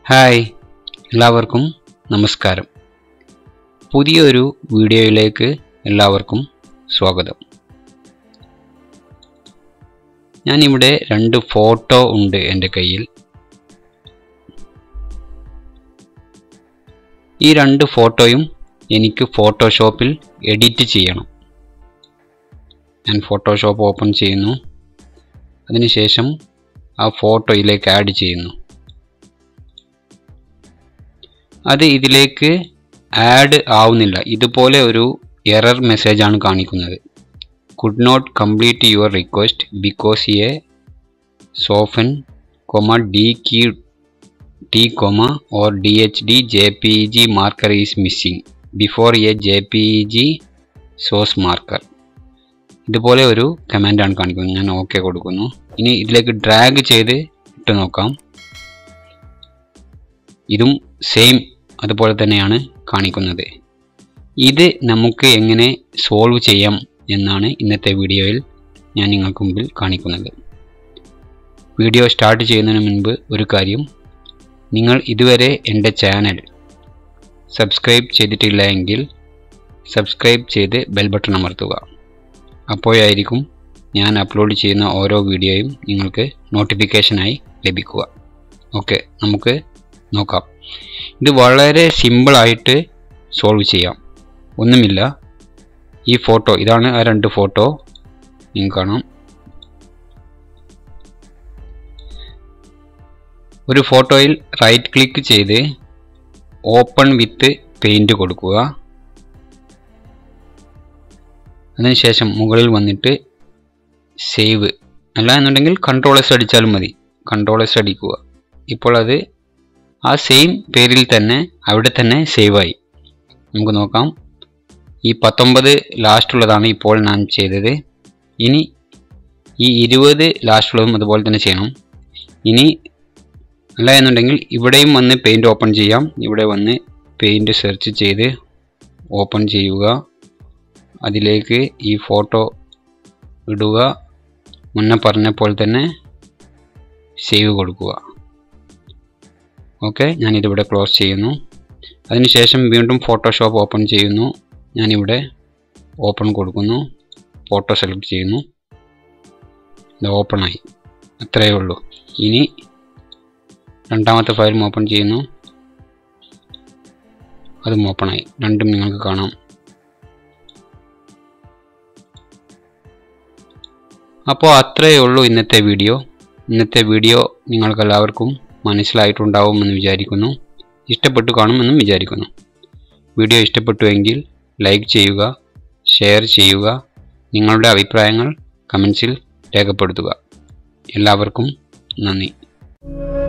hi എല്ലാവർക്കും നമസ്കാരം പുതിയൊരു വീഡിയോയിലേക്ക് എല്ലാവർക്കും സ്വാഗതം ഞാനിവിടെ രണ്ട് ഫോട്ടോ ഉണ്ട് എൻ്റെ കയ്യിൽ ഈ രണ്ട് ഫോട്ടോയും എനിക്ക് ഫോട്ടോഷോപ്പിൽ എഡിറ്റ് ചെയ്യണം ഞാൻ ഫോട്ടോഷോപ്പ് ഓപ്പൺ ചെയ്യുന്നു അതിനുശേഷം ആ ഫോട്ടോയിലേക്ക് ആഡ് ചെയ്യുന്നു അത് ഇതിലേക്ക് ആഡ് ആവുന്നില്ല ഇതുപോലെ ഒരു എറർ മെസ്സേജാണ് കാണിക്കുന്നത് could not complete your request because a SOFn comma D Q T comma or D H D J P G marker is missing before a J P G SOS marker ഇതുപോലെ ഒരു കമാൻഡാണ് കാണിക്കുന്നത് ഞാൻ okay കൊടുക്കുന്നു ഇനി ഇതിലേക്ക് drag ചെയ്ത് ഇട്ട് നോക്കാം ഇതും സെയിം അതുപോലെ തന്നെയാണ് കാണിക്കുന്നത് ഇത് നമുക്ക് എങ്ങനെ സോൾവ് ചെയ്യാം എന്നാണ് ഇന്നത്തെ വീഡിയോയിൽ ഞാൻ നിങ്ങൾക്ക് മുമ്പിൽ കാണിക്കുന്നത് വീഡിയോ സ്റ്റാർട്ട് ചെയ്യുന്നതിന് മുൻപ് ഒരു കാര്യം നിങ്ങൾ ഇതുവരെ എൻ്റെ ചാനൽ സബ്സ്ക്രൈബ് ചെയ്തിട്ടില്ല എങ്കിൽ സബ്സ്ക്രൈബ് ചെയ്ത് ബെൽ ബട്ടൺ അമർത്തുക അപ്പോഴായിരിക്കും ഞാൻ അപ്ലോഡ് ചെയ്യുന്ന ഓരോ വീഡിയോയും നിങ്ങൾക്ക് നോട്ടിഫിക്കേഷനായി ലഭിക്കുക ഓക്കെ നമുക്ക് നോക്കാം ഇത് വളരെ സിമ്പിളായിട്ട് സോൾവ് ചെയ്യാം ഒന്നുമില്ല ഈ ഫോട്ടോ ഇതാണ് ആ രണ്ട് ഫോട്ടോ നിങ്ങൾക്ക് കാണാം ഒരു ഫോട്ടോയിൽ റൈറ്റ് ക്ലിക്ക് ചെയ്ത് ഓപ്പൺ വിത്ത് പെയിൻറ് കൊടുക്കുക അതിനുശേഷം മുകളിൽ വന്നിട്ട് സേവ് അല്ല എന്നുണ്ടെങ്കിൽ കൺട്രോൾ എസ് അടിച്ചാലും മതി കൺട്രോൾ എസ് അടിക്കുക ഇപ്പോൾ അത് ആ സെയിം പേരിൽ തന്നെ അവിടെ തന്നെ സേവായി നമുക്ക് നോക്കാം ഈ പത്തൊമ്പത് ലാസ്റ്റുള്ളതാണ് ഇപ്പോൾ ഞാൻ ചെയ്തത് ഇനി ഈ ഇരുപത് ലാസ്റ്റുള്ളതും അതുപോലെ തന്നെ ചെയ്യണം ഇനി അല്ല എന്നുണ്ടെങ്കിൽ ഇവിടെയും വന്ന് പെയിൻറ് ഓപ്പൺ ചെയ്യാം ഇവിടെ വന്ന് പെയിൻറ് സെർച്ച് ചെയ്ത് ഓപ്പൺ ചെയ്യുക അതിലേക്ക് ഈ ഫോട്ടോ ഇടുക മുന്നേ പറഞ്ഞ പോലെ തന്നെ സേവ് കൊടുക്കുക ഓക്കെ ഞാനിതിവിടെ ക്ലോസ് ചെയ്യുന്നു അതിനുശേഷം വീണ്ടും ഫോട്ടോഷോപ്പ് ഓപ്പൺ ചെയ്യുന്നു ഞാനിവിടെ ഓപ്പൺ കൊടുക്കുന്നു ഫോട്ടോ സെലക്ട് ചെയ്യുന്നു ഇത് ഓപ്പണായി അത്രയേ ഉള്ളൂ ഇനി രണ്ടാമത്തെ ഫയലും ഓപ്പൺ ചെയ്യുന്നു അതും ഓപ്പണായി രണ്ടും നിങ്ങൾക്ക് കാണാം അപ്പോൾ അത്രയേ ഉള്ളൂ ഇന്നത്തെ വീഡിയോ ഇന്നത്തെ വീഡിയോ നിങ്ങൾക്കെല്ലാവർക്കും മനസ്സിലായിട്ടുണ്ടാവുമെന്ന് വിചാരിക്കുന്നു ഇഷ്ടപ്പെട്ടു കാണുമെന്നും വിചാരിക്കുന്നു വീഡിയോ ഇഷ്ടപ്പെട്ടുവെങ്കിൽ ലൈക്ക് ചെയ്യുക ഷെയർ ചെയ്യുക നിങ്ങളുടെ അഭിപ്രായങ്ങൾ കമൻസിൽ രേഖപ്പെടുത്തുക എല്ലാവർക്കും നന്ദി